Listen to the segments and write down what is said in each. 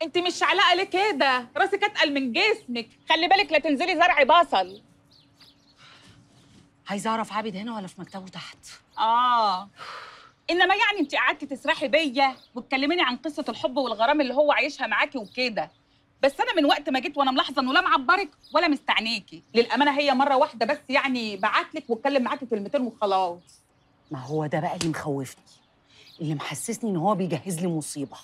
انت مش علاقه ليه كده راسك اتقل من جسمك خلي بالك لا تنزلي زرع بصل عايزه اعرف عابد هنا ولا في مكتبه تحت اه انما يعني انت قعدتي تسرحي بيا وتكلميني عن قصه الحب والغرام اللي هو عايشها معاكي وكده بس انا من وقت ما جيت وانا ملاحظه انه لا معبرك ولا مستعنيكي للامانه هي مره واحده بس يعني بعتلك واتكلم معاكي كلمتين وخلاص ما هو ده بقى اللي مخوفني اللي محسسني ان هو بيجهز لي مصيبه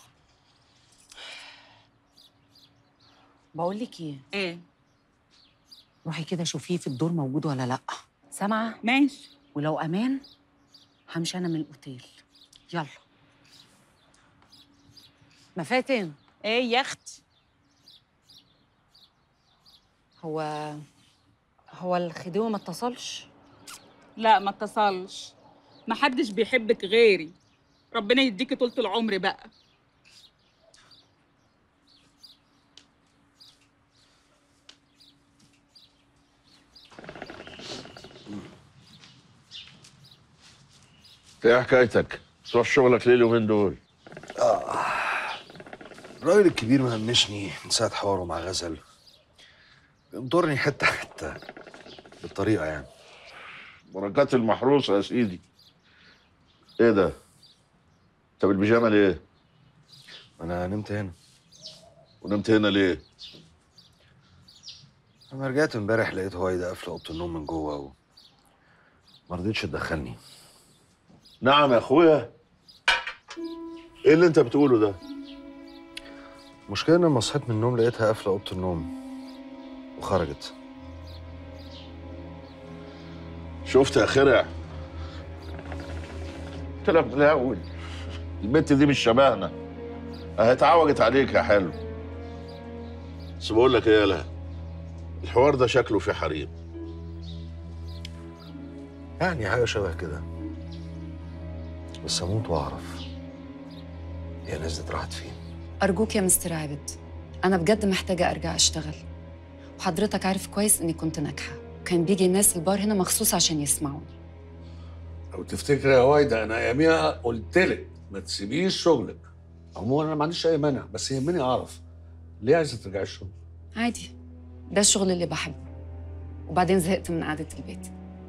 بقول لك ايه ايه روحي كده شوفيه في الدور موجود ولا لا سامعه ماشي ولو امان همشي انا من الاوتيل يلا مفاتن ايه يا اختي هو هو الخديوي ما اتصلش لا ما اتصلش محدش بيحبك غيري ربنا يديكي طولة العمر بقى ايه حكايتك؟ تروح شغلك ليه اليومين دول؟ الراجل الكبير مهمشني من ساعة حواره مع غزل بيمطرني حتة حتة بالطريقة يعني بركات المحروسة يا سيدي ايه ده؟ انت بالبيجامة ليه؟ أنا نمت هنا ونمت هنا ليه؟ لما رجعت امبارح لقيت هوايدا قافلة أوضة النوم من جوه و... ما رضيتش تدخلني نعم يا اخويا ايه اللي انت بتقوله ده؟ المشكلة إن لما صحيت من النوم لقيتها قافلة أوضة النوم وخرجت شفت يا خرع؟ قلت لك من الاول البنت دي مش شبهنا اهي اتعوجت عليك يا حلو بس بقول لك ايه يالا الحوار ده شكله فيه حريم يعني حاجة شبه كده بس أموت وأعرف هي نزلت راحت فين أرجوك يا مستر عابد أنا بجد محتاجة أرجع أشتغل وحضرتك عارف كويس إني كنت ناجحة وكان بيجي الناس البار هنا مخصوص عشان يسمعوني لو تفتكر يا وايدة انا اياميها قلت لك ما تسيبيش شغلك عموما انا ما عنديش اي مانع بس يهمني اعرف ليه عايزه ترجعي الشغل؟ عادي ده الشغل اللي بحبه وبعدين زهقت من قعدة البيت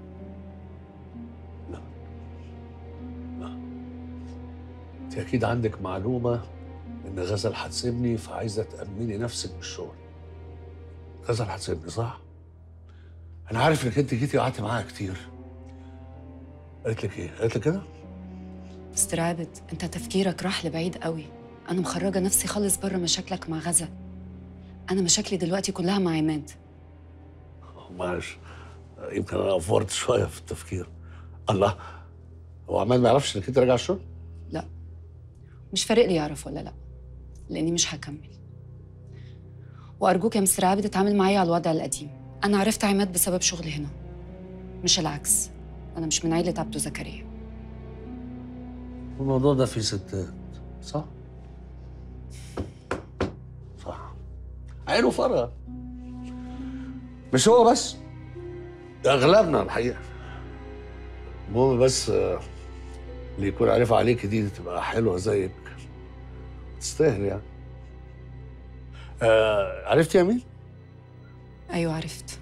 انت اكيد عندك معلومه ان غزل هتسيبني فعايزه تامني نفسك بالشغل غزل هتسيبني صح؟ انا عارف انك انت جيتي قعدتي معاها كتير قالت لك ايه؟ قالت لك كده؟ مستر عابد أنت تفكيرك راح لبعيد قوي أنا مخرجة نفسي خالص بره مشاكلك مع غزل أنا مشاكلي دلوقتي كلها مع عماد معلش يمكن انا افورت شويه في التفكير الله هو عماد ما يعرفش انك انت راجع الشغل؟ لا مش فارق لي يعرف ولا لا لاني مش هكمل وارجوك يا مستر عابد اتعامل معايا على الوضع القديم انا عرفت عماد بسبب شغلي هنا مش العكس انا مش من عيله عبده زكريا الموضوع ده فيه ستات صح؟ صح عينه فرقة مش هو بس ده اغلبنا الحقيقه المهم بس آه، اللي يكون عارف عليك دي تبقى حلوه زيك تستاهل يعني آه عرفت يا مين؟ ايوه عرفت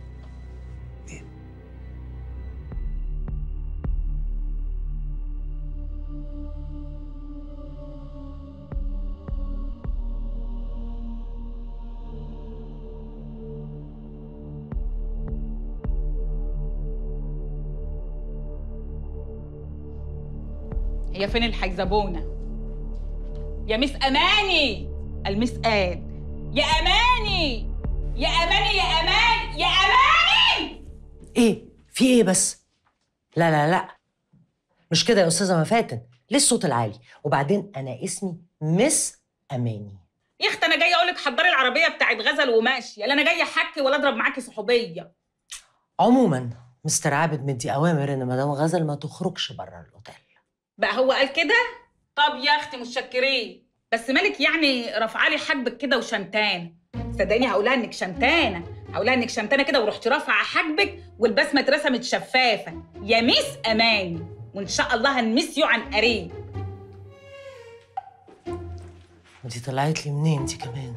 هي فين الحيزبونه يا مس اماني المس قال يا اماني يا اماني يا امان يا اماني ايه في ايه بس لا لا لا مش كده يا استاذه مفاتن ليه الصوت العالي وبعدين انا اسمي مس اماني يا اخت انا جايه اقول لك حضري العربيه بتاعت غزل وماشيه لا انا جايه احكي ولا اضرب معاكي صحوبيه عموما مستر عابد مدي اوامر ان مدام غزل ما تخرجش بره الاوتيل بقى هو قال كده طب يا اختي متشكرين بس مالك يعني رافعالي حاجبك كده وشمتانه صدقيني هقولها انك شمتانه هقولها انك شمتانه كده ورحتي رافعه حاجبك والبسمه اترسمت شفافه يا ميس اماني وان شاء الله هنمسيو عن قريب دي طلعت لي منين دي كمان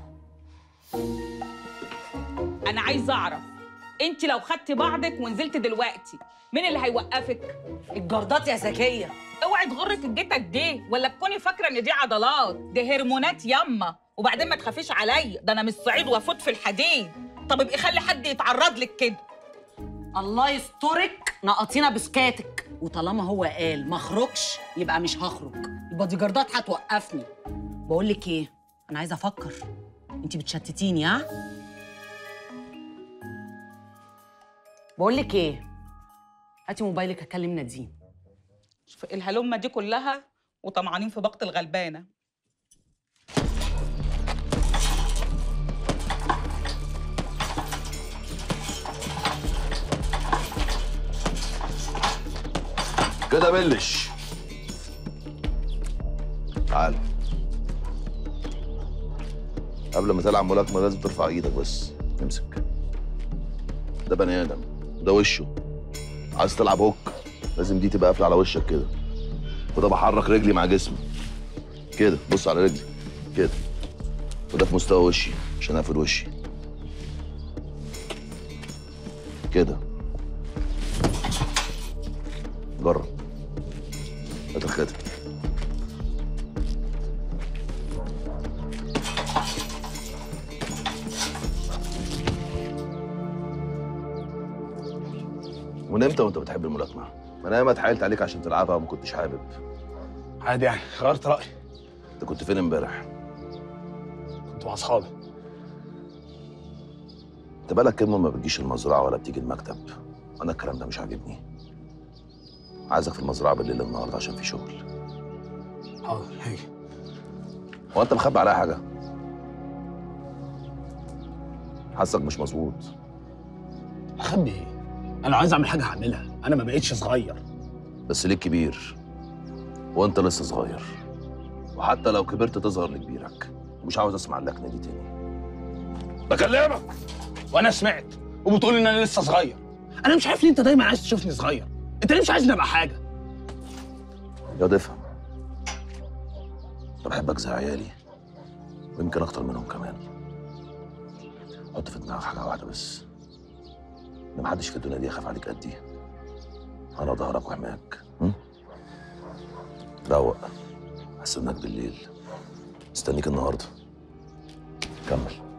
انا عايزه اعرف انت لو خدتي بعضك ونزلت دلوقتي مين اللي هيوقفك الجردات يا زكيه اوعي تغرك الجتت دي ولا تكوني فاكره ان دي عضلات دي هرمونات ياما وبعدين ما تخافيش عليا ده انا مش صعيد وافوت في الحديد طب ابقي خلي حد يتعرض لك كده الله يسترك نقطينا بسكاتك وطالما هو قال ما اخرجش يبقى مش هخرج البادي جاردات هتوقفني بقول لك ايه انا عايزه افكر انت بتشتتيني ها بقول لك ايه هاتي موبايلك اكلم نادين شوف الهلمه دي كلها وطمعانين في بقت الغلبانه كده بلش تعال قبل ما تلعب ملاكمة لازم ترفع ايدك بس امسك ده بني ادم ده وشه عايز تلعب هوك لازم دي تبقى قافله على وشك كده وده بحرك رجلي مع جسمي كده بص على رجلي كده وده في مستوى وشي عشان اقفل وشي كده جرب هات الخاتم من امتى وانت بتحب الملاكمه؟ ما انا ياما اتحايلت عليك عشان تلعبها وما كنتش حابب عادي يعني غيرت رأيي انت كنت فين امبارح؟ كنت مع أصحابي انت بقالك كلمه ما بتجيش المزرعه ولا بتيجي المكتب انا الكلام ده مش عاجبني عايزك في المزرعه بالليل النهارده عشان في شغل حاضر هيجي هو انت مخبي عليا حاجه حاسك مش مظبوط أخبي إيه؟ أنا لو عايز أعمل حاجة هعملها أنا ما بقتش صغير بس ليك كبير وانت لسه صغير وحتى لو كبرت تظهر لكبيرك ومش عاوز اسمع اللكنه دي تاني بكلمك وأنا سمعت وبتقول إن أنا لسه صغير أنا مش عارف ليه أنت دايما عايز تشوفني صغير أنت ليه مش عايزني أبقى حاجة يا افهم انا بحبك زي عيالي ويمكن اكتر منهم كمان حط في دماغك حاجه واحده بس ان محدش في الدنيا دي يخاف عليك قدي انا ظهرك وحماك هم؟ روق هستناك بالليل استنيك النهارده كمل